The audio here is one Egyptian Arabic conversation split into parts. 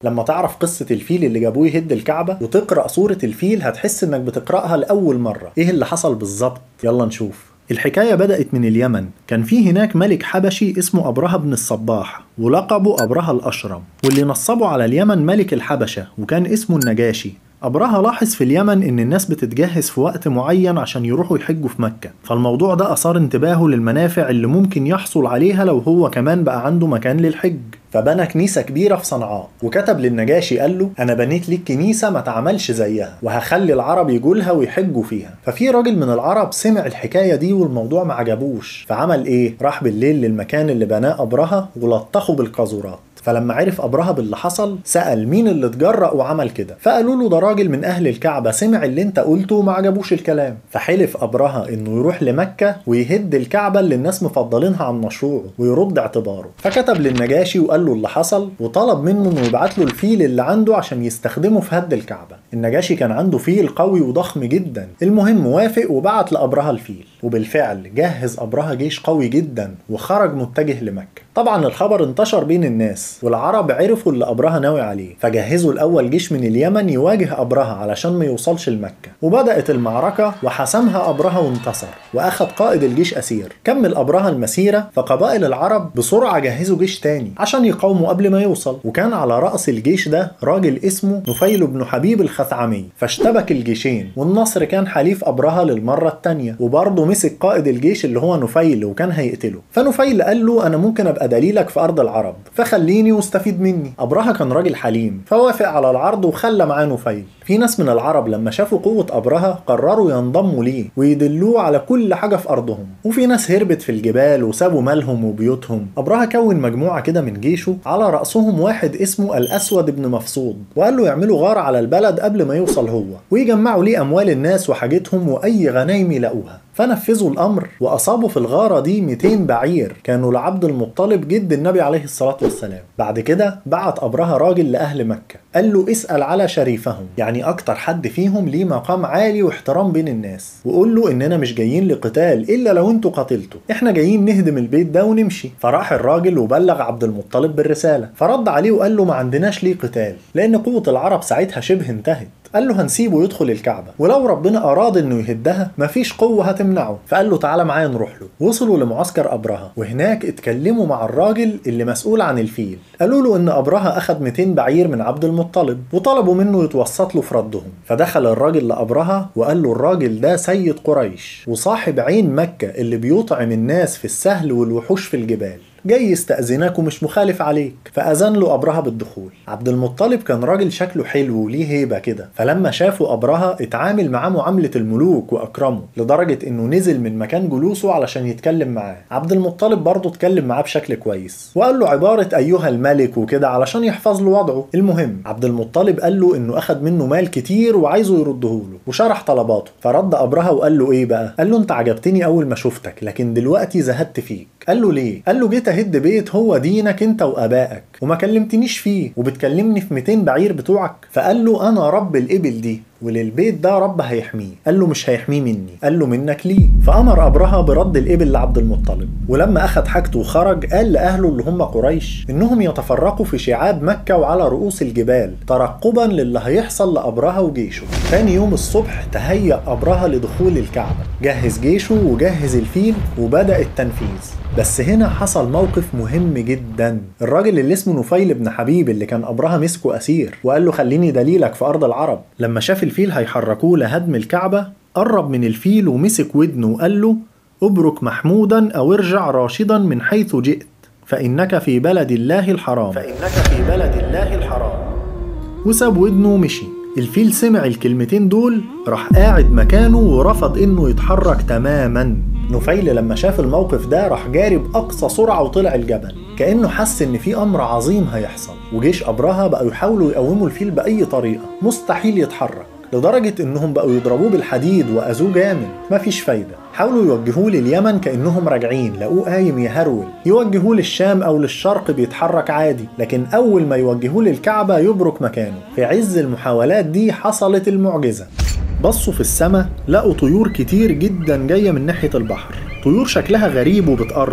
لما تعرف قصة الفيل اللي جابوه يهد الكعبة وتقرأ سورة الفيل هتحس انك بتقرأها لأول مرة ايه اللي حصل بالظبط يلا نشوف الحكاية بدأت من اليمن كان في هناك ملك حبشي اسمه أبرهة بن الصباح ولقبه أبرهة الأشرم واللي نصبه على اليمن ملك الحبشة وكان اسمه النجاشي أبرهة لاحظ في اليمن إن الناس بتتجهز في وقت معين عشان يروحوا يحجوا في مكة فالموضوع ده أثار انتباهه للمنافع اللي ممكن يحصل عليها لو هو كمان بقى عنده مكان للحج فبنى كنيسة كبيرة في صنعاء وكتب للنجاشي قال له أنا بنيت ليك كنيسة ما تعملش زيها وهخلي العرب يجوا لها ويحجوا فيها ففي راجل من العرب سمع الحكاية دي والموضوع ما عجبوش فعمل إيه؟ راح بالليل للمكان اللي بناه أبرهة ولطخه بالقاذورات فلما عرف أبرهة باللي حصل سأل مين اللي اتجرأ وعمل كده فقالوا له ده راجل من أهل الكعبة سمع اللي انت قلته وما عجبوش الكلام فحلف أبرهة إنه يروح لمكة ويهد الكعبة اللي الناس مفضلينها عن مشروعه ويرد اعتباره فكتب للنجاشي وقال له اللي حصل وطلب منه إنه يبعت له الفيل اللي عنده عشان يستخدمه في هد الكعبة النجاشي كان عنده فيل قوي وضخم جدا المهم وافق وبعت لأبرهة الفيل وبالفعل جهز أبرهة جيش قوي جدا وخرج متجه لمكة طبعا الخبر انتشر بين الناس والعرب عرفوا اللي أبرهة ناوي عليه فجهزوا الأول جيش من اليمن يواجه أبرهة علشان ما يوصلش لمكة وبدأت المعركة وحسمها أبرهة وانتصر وأخذ قائد الجيش أسير كمل أبرهة المسيرة فقبائل العرب بسرعة جهزوا جيش تاني عشان يقاوموا قبل ما يوصل وكان على رأس الجيش ده راجل اسمه نفيل بن حبيب الخثعمي فاشتبك الجيشين والنصر كان حليف أبرهة للمرة التانية وبرضه مسك قائد الجيش اللي هو نفيل وكان هيقتله فنفيل قال له أنا ممكن أبقى دليلك في أرض العرب فخليني واستفيد مني أبرهة كان راجل حليم فوافق على العرض وخلى معاه نفيل في ناس من العرب لما شافوا قوة أبرهة قرروا ينضموا ليه ويدلوه على كل حاجة في أرضهم وفي ناس هربت في الجبال وسابوا مالهم وبيوتهم أبرهة كون مجموعة كده من جيشه على رأسهم واحد اسمه الأسود بن مفصود وقال له يعملوا غارة على البلد قبل ما يوصل هو ويجمعوا ليه أموال الناس وحاجتهم وأي غنايم يلاقوها فنفذوا الأمر وأصابوا في الغارة دي 200 بعير كانوا لعبد المطلب جد النبي عليه الصلاة والسلام بعد كده بعت أبرهة راجل لأهل مكة قال له اسأل على شريفهم يعني أكتر حد فيهم ليه مقام عالي واحترام بين الناس وقول له إننا مش جايين لقتال إلا لو انتوا قاتلتوا إحنا جايين نهدم البيت ده ونمشي فراح الراجل وبلغ عبد المطلب بالرسالة فرد عليه وقال له ما عندناش ليه قتال لأن قوة العرب ساعتها شبه انتهت قال له هنسيبه يدخل الكعبة ولو ربنا أراد إنه يهدها مفيش قوة هتمنعه فقال له تعالى معايا نروح له وصلوا لمعسكر أبرهة وهناك اتكلموا مع الراجل اللي مسؤول عن الفيل قالوا له إن أبرهة أخد 200 بعير من عبد المطلب وطلبوا منه يتوسط له في ردهم فدخل الراجل لأبرهة وقال له الراجل ده سيد قريش وصاحب عين مكة اللي بيطعم الناس في السهل والوحوش في الجبال جاي يستأذنك ومش مخالف عليك فأذن له أبرهة بالدخول عبد المطلب كان راجل شكله حلو وليه هيبة كده فلما شافوا أبرهة اتعامل معاه معاملة الملوك وأكرمه لدرجة إنه نزل من مكان جلوسه علشان يتكلم معاه عبد المطلب برضه اتكلم معاه بشكل كويس وقال له عبارة أيها الملك وكده علشان يحفظ له وضعه المهم عبد المطلب قال له إنه أخد منه مال كتير وعايزه يرده له وشرح طلباته فرد أبرهة وقال له إيه بقى قال له أنت عجبتني أول ما شفتك لكن دلوقتي زهدت فيك قال له ليه قال له جيت اهد بيت هو دينك انت وابائك وما كلمتنيش فيه وبتكلمني في 200 بعير بتوعك فقال له انا رب الابل دي وللبيت ده رب هيحميه قال له مش هيحميه مني قال له منك ليه فامر ابرهه برد الابل لعبد المطلب ولما اخد حاجته وخرج قال لاهله اللي هم قريش انهم يتفرقوا في شعاب مكه وعلى رؤوس الجبال ترقبا للي هيحصل لابرهه وجيشه ثاني يوم الصبح تهيأ ابرهه لدخول الكعبه جهز جيشه وجهز الفيل وبدا التنفيذ بس هنا حصل موقف مهم جدا الراجل اللي اسمه نفيل بن حبيب اللي كان أبرهة مسكه أسير وقال له خليني دليلك في أرض العرب لما شاف الفيل هيحركوه لهدم الكعبة قرب من الفيل ومسك ودنه وقال له ابرك محمودا أو ارجع راشدا من حيث جئت فإنك في بلد الله الحرام فإنك في بلد الله الحرام وساب ودنه ومشي الفيل سمع الكلمتين دول راح قاعد مكانه ورفض انه يتحرك تماما نفيل لما شاف الموقف ده راح جاري بأقصى سرعة وطلع الجبل كأنه حس إن في أمر عظيم هيحصل وجيش أبرهة بقوا يحاولوا يقوموا الفيل بأي طريقة مستحيل يتحرك لدرجة إنهم بقوا يضربوه بالحديد وأذوه جامد مفيش فايدة حاولوا يوجهوه لليمن كأنهم راجعين لقوه قايم يهرول يوجهوه للشام أو للشرق بيتحرك عادي لكن أول ما يوجهوه للكعبة يبرك مكانه في عز المحاولات دي حصلت المعجزة بصوا في السماء لقوا طيور كتير جدا جاية من ناحية البحر طيور شكلها غريب وبتقرب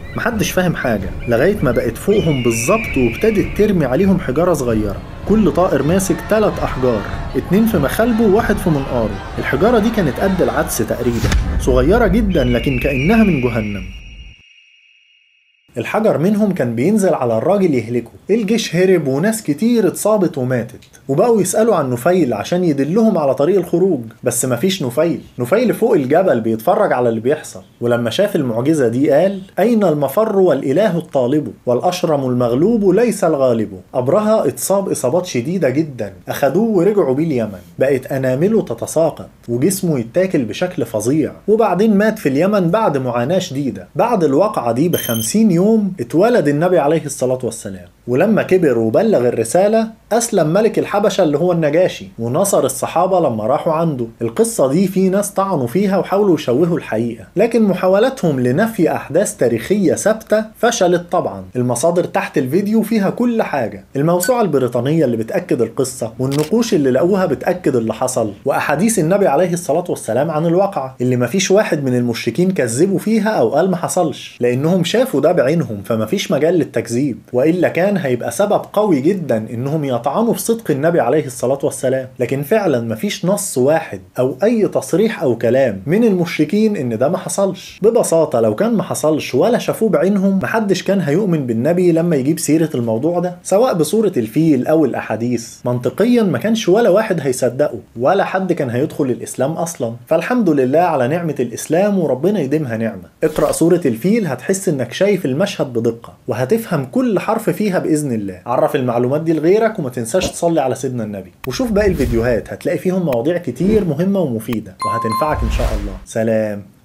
محدش فاهم حاجة لغاية ما بقت فوقهم بالظبط وابتدت ترمي عليهم حجارة صغيرة كل طائر ماسك ثلاث أحجار اتنين في مخالبه وواحد في منقاره الحجارة دي كانت قد العدس تقريبا صغيرة جدا لكن كأنها من جهنم الحجر منهم كان بينزل على الراجل يهلكه الجيش هرب وناس كتير اتصابت وماتت وبقوا يسألوا عن نفيل عشان يدلهم على طريق الخروج بس مفيش نفيل نفيل فوق الجبل بيتفرج على اللي بيحصل ولما شاف المعجزة دي قال أين المفر والإله الطالب والأشرم المغلوب ليس الغالب أبرهة اتصاب إصابات شديدة جدا أخدوه ورجعوا بيه اليمن بقت أنامله تتساقط وجسمه يتاكل بشكل فظيع وبعدين مات في اليمن بعد معاناة شديدة بعد الواقعة دي بخمسين يوم اتولد النبي عليه الصلاة والسلام ولما كبر وبلغ الرسالة أسلم ملك الحبشة اللي هو النجاشي ونصر الصحابة لما راحوا عنده القصة دي في ناس طعنوا فيها وحاولوا يشوهوا الحقيقة لكن محاولاتهم لنفي أحداث تاريخية ثابتة فشلت طبعا المصادر تحت الفيديو فيها كل حاجة الموسوعة البريطانية اللي بتأكد القصة والنقوش اللي لقوها بتأكد اللي حصل وأحاديث النبي عليه الصلاة والسلام عن الواقعة اللي مفيش واحد من المشركين كذبوا فيها أو قال ما حصلش لأنهم شافوا ده بعينهم فمفيش مجال للتكذيب وإلا كان هيبقى سبب قوي جدا إنهم يطعنوا في صدق النبي عليه الصلاة والسلام لكن فعلا مفيش نص واحد أو أي تصريح أو كلام من المشركين إن ده ما حصلش ببساطة لو كان ما حصلش ولا شافوه بعينهم محدش كان هيؤمن بالنبي لما يجيب سيرة الموضوع ده سواء بصورة الفيل أو الأحاديث منطقيا ما كانش ولا واحد هيصدقه ولا حد كان هيدخل الإسلام أصلا فالحمد لله على نعمة الإسلام وربنا يديمها نعمة اقرأ سورة الفيل هتحس إنك شايف المشهد بدقة وهتفهم كل حرف فيها بإذن الله عرف المعلومات دي لغيرك وما تنساش تصلي على سيدنا النبي وشوف باقي الفيديوهات هتلاقي فيهم مواضيع كتير مهمة ومفيدة وهتنفعك إن شاء الله سلام